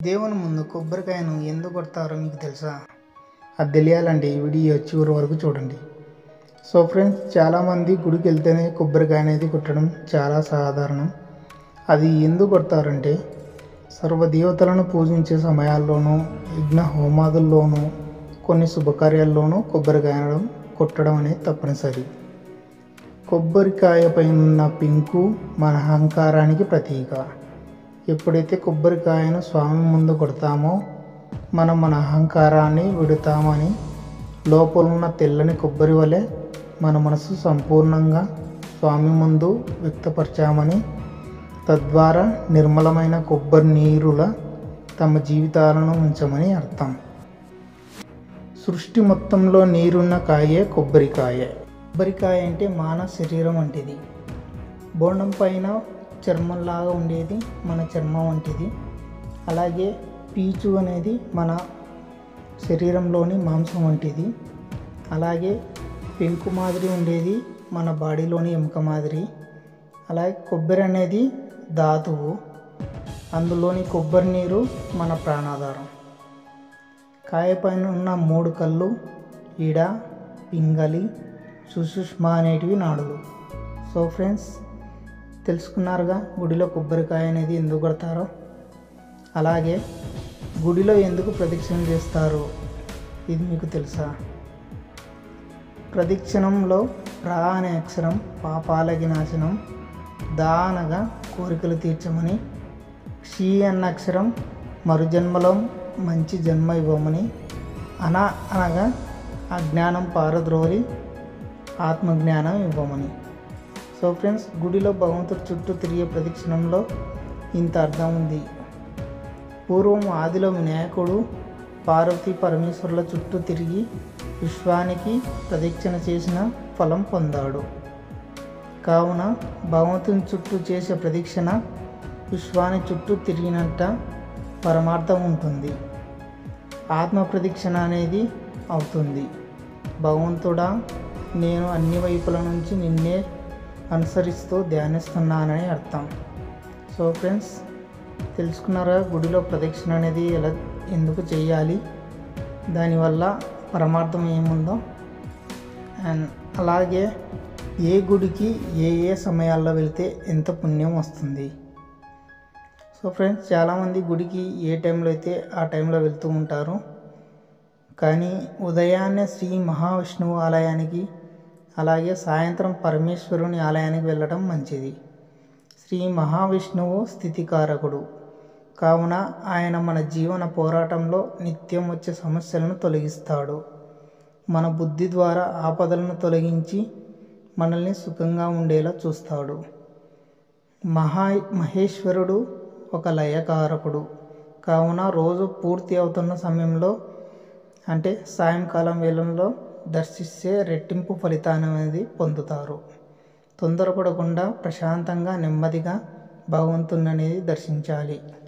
దేవుని ముందు కొబ్బరికాయను ఎందుకు కొడతారో మీకు తెలుసా అది తెలియాలంటే ఈ వీడియో చివరి వరకు చూడండి సో ఫ్రెండ్స్ చాలామంది గుడికి వెళ్తేనే కొబ్బరికాయ అనేది కొట్టడం చాలా సాధారణం అది ఎందుకు కొడతారంటే సర్వదేవతలను పూజించే సమయాల్లోనూ యజ్ఞ హోమాదుల్లోనూ కొన్ని శుభకార్యాల్లోనూ కొబ్బరికాయ కొట్టడం అనేది తప్పనిసరి కొబ్బరికాయ పైన ఉన్న పింకు మన అహంకారానికి ప్రతీక ఎప్పుడైతే కొబ్బరికాయను స్వామి ముందు కొడతామో మనం మన అహంకారాన్ని విడుతామని లోపల ఉన్న తెల్లని కొబ్బరి వలె మన మనసు సంపూర్ణంగా స్వామి ముందు వ్యక్తపరచామని తద్వారా నిర్మలమైన కొబ్బరి నీరుల తమ జీవితాలను ఉంచమని అర్థం సృష్టి మొత్తంలో నీరున్న కాయే కొబ్బరికాయ కొబ్బరికాయ అంటే మానవ శరీరం వంటిది బోండం పైన చర్మంలాగా ఉండేది మన చర్మం వంటిది అలాగే పీచు అనేది మన శరీరంలోని మాంసం వంటిది అలాగే పెంకు మాదిరి ఉండేది మన బాడీలోని ఎముక మాదిరి అలాగే కొబ్బరి అనేది ధాతువు అందులోని కొబ్బరి నీరు మన ప్రాణాధారం కాయ పైన ఉన్న మూడు కళ్ళు ఈడ పింగలి సుషుష్మ అనేటివి నాడులు సో ఫ్రెండ్స్ తెలుసుకున్నారుగా గుడిలో కొబ్బరికాయ అనేది ఎందుకు కొడతారో అలాగే గుడిలో ఎందుకు ప్రదక్షిణ చేస్తారు ఇది మీకు తెలుసా ప్రదక్షిణంలో ప్రా అనే అక్షరం పాపాలకి నాశనం దా అనగా కోరికలు తీర్చమని షీ అన్న అక్షరం మరుజన్మలో మంచి జన్మ ఇవ్వమని అన అనగా అజ్ఞానం పారద్రోలి ఆత్మజ్ఞానం ఇవ్వమని సో ఫ్రెండ్స్ గుడిలో భగవంతుడి చుట్టూ తిరిగే ప్రదక్షిణంలో ఇంత అర్థం ఉంది పూర్వం ఆదిలో వినాయకుడు పార్వతీ పరమేశ్వరుల చుట్టూ తిరిగి విశ్వానికి ప్రదక్షిణ చేసిన ఫలం పొందాడు కావున భగవంతుని చుట్టూ చేసే ప్రదక్షిణ విశ్వాని చుట్టూ తిరిగినట్ట పరమార్థం ఉంటుంది ఆత్మ ప్రదక్షిణ అనేది అవుతుంది భగవంతుడా నేను అన్ని వైపుల నుంచి నిన్నే అనుసరిస్తూ ధ్యానిస్తున్నానని అర్థం సో ఫ్రెండ్స్ తెలుసుకున్నారా గుడిలో ప్రదక్షిణ అనేది ఎలా ఎందుకు చేయాలి దానివల్ల పరమార్థం ఏముందో అండ్ అలాగే ఏ గుడికి ఏ ఏ సమయాల్లో వెళ్తే ఎంత పుణ్యం వస్తుంది సో ఫ్రెండ్స్ చాలామంది గుడికి ఏ టైంలో అయితే ఆ టైంలో వెళ్తూ ఉంటారు కానీ ఉదయాన్నే శ్రీ మహావిష్ణువు ఆలయానికి అలాగే సాయంత్రం పరమేశ్వరుని ఆలయానికి వెళ్ళడం మంచిది శ్రీ మహావిష్ణువు స్థితికారకుడు కావున ఆయన మన జీవన పోరాటంలో నిత్యం వచ్చే సమస్యలను తొలగిస్తాడు మన బుద్ధి ద్వారా ఆపదలను తొలగించి మనల్ని సుఖంగా ఉండేలా చూస్తాడు మహా మహేశ్వరుడు ఒక లయకారకుడు కావున రోజు పూర్తి అవుతున్న సమయంలో అంటే సాయంకాలం వేళల్లో దర్శిస్తే రెట్టింపు ఫలితాన్ని అనేది పొందుతారు తొందరపడకుండా ప్రశాంతంగా నెమ్మదిగా భగవంతుని అనేది దర్శించాలి